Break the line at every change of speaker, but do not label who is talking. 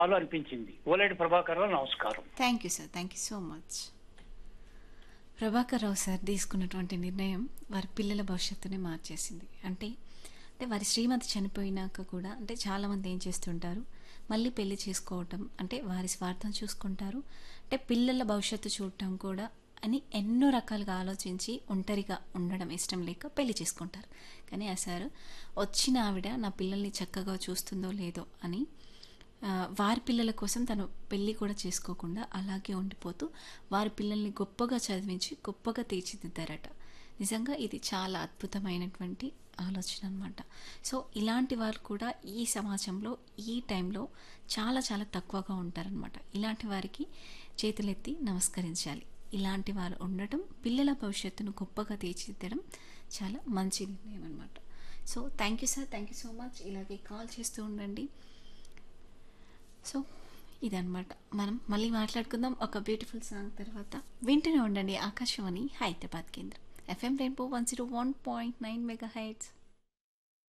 అలా అనిపించింది ఓలేటి ప్రభాకర్ రావు నమస్కారం
thank you sir thank you so much Prabhakar Rao sir తీసుకున్నటువంటి నిర్ణయం వారి పిల్లల భవిష్యత్తుని మార్చేసింది అంటే అంటే వారి శ్రీమతి చనిపోయినాక కూడా అంటే చాలామంది ఏం చేస్తుంటారు మళ్ళీ పెళ్లి చేసుకోవటం అంటే వారి స్వార్థం చూసుకుంటారు అంటే పిల్లల భవిష్యత్తు చూడటం కూడా అని ఎన్నో రకాలుగా ఆలోచించి ఒంటరిగా ఉండడం ఇష్టం లేక పెళ్లి చేసుకుంటారు కానీ ఆ సార్ వచ్చిన ఆవిడ నా పిల్లల్ని చక్కగా చూస్తుందో లేదో అని ఆ, వారి పిల్లల కోసం తను పెళ్ళి కూడా చేసుకోకుండా అలాగే ఉండిపోతూ వారి పిల్లల్ని గొప్పగా చదివించి గొప్పగా తీర్చిదిద్దారట నిజంగా ఇది చాలా అద్భుతమైనటువంటి ఆలోచన అనమాట సో ఇలాంటి వారు కూడా ఈ సమాజంలో ఈ టైంలో చాలా చాలా తక్కువగా ఉంటారనమాట ఇలాంటి వారికి చేతులెత్తి నమస్కరించాలి ఇలాంటి వారు ఉండటం పిల్లల భవిష్యత్తును గొప్పగా తీర్చిదిద్దడం చాలా మంచి నిర్ణయం అనమాట so thank you sir thank you so much ఇలాగే కాల్ చేస్తూ ఉండండి సో ఇదన్నమాట మనం మళ్ళీ మాట్లాడుకుందాం ఒక బ్యూటిఫుల్ సాంగ్ తర్వాత వింటూనే ఉండండి ఆకాశవాణి హైదరాబాద్ కేంద్రం FM Rainbow one zero one point nine mega heights